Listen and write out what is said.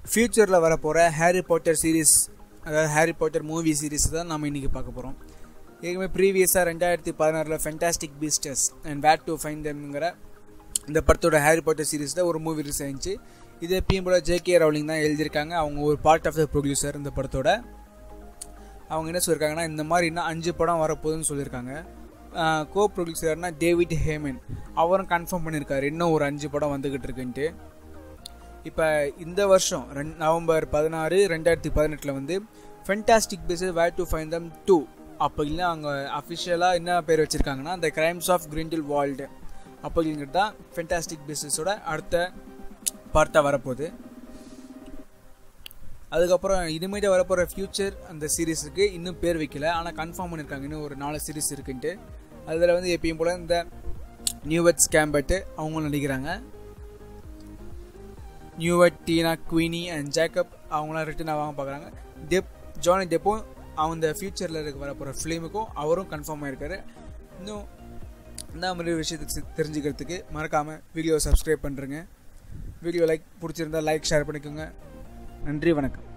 ஃப்யூச்சரில் வரப்போகிற Harry Potter series அதாவது ஹாரி பாட்டர் மூவி சீரீஸ் தான் நம்ம இன்றைக்கி பார்க்க போகிறோம் ஏற்கனவே ப்ரீவியஸாக ரெண்டாயிரத்தி பதினாறில் fantastic beasts and where to find தம்ங்கிற இந்த படத்தோட ஹாரி பாட்டர் சீரீஸில் ஒரு மூவி ரிலீஸ் ஆயிடுச்சு இது எப்பயும் போல் ஜேகே ரவுலிங் தான் எழுதியிருக்காங்க அவங்க ஒரு பார்ட் ஆஃப் த ப்ரொடியூசர் இந்த படத்தோட அவங்க என்ன சொல்லியிருக்காங்கன்னா இந்த மாதிரி இன்னும் அஞ்சு படம் வரப்போகுதுன்னு சொல்லியிருக்காங்க கோ ப்ரொடியூசர்னா டேவிட் ஹேமன் அவரும் கன்ஃபார்ம் பண்ணியிருக்காரு இன்னும் ஒரு அஞ்சு படம் வந்துக்கிட்டு இருக்குன்ட்டு இப்போ இந்த வருஷம் ரெண் நவம்பர் பதினாறு ரெண்டாயிரத்தி பதினெட்டில் வந்து fantastic beasts where to find them two அப்போ இல்லை அவங்க அஃபிஷியலாக என்ன பேர் வச்சுருக்காங்கன்னா the crimes of Grindelwald அப்படிங்கிறது தான் ஃபென்டாஸ்டிக் பிஸ்னஸோட அடுத்த பார்ட்டாக வரப்போகுது அதுக்கப்புறம் இனிமேட்டு வரப்போகிற ஃப்யூச்சர் அந்த சீரீஸுக்கு இன்னும் பேர் வைக்கல ஆனால் கன்ஃபார்ம் பண்ணியிருக்காங்க இன்னும் ஒரு நாலு சீரீஸ் இருக்குன்ட்டு அதில் வந்து எப்பயும் போல் இந்த நியூவெட் ஸ்கேம்பட்டு அவங்களும் நடிக்கிறாங்க Newt Tina Queenie and Jacob அவங்களாம் ரிட்டன் ஆகாம பார்க்குறாங்க டெப் ஜானி டெப்பும் அந்த ஃப்யூச்சரில் இருக்க வரப்போகிற ஃபிலிமுக்கும் அவரும் கன்ஃபார்ம் ஆகிருக்காரு இன்னும் இந்த மாதிரி விஷயத்தை தெரிஞ்சுக்கிறதுக்கு மறக்காமல் வீடியோ சப்ஸ்கிரைப் பண்ணுறேங்க வீடியோ லைக் பிடிச்சிருந்தா லைக் ஷேர் பண்ணிக்கோங்க நன்றி வணக்கம்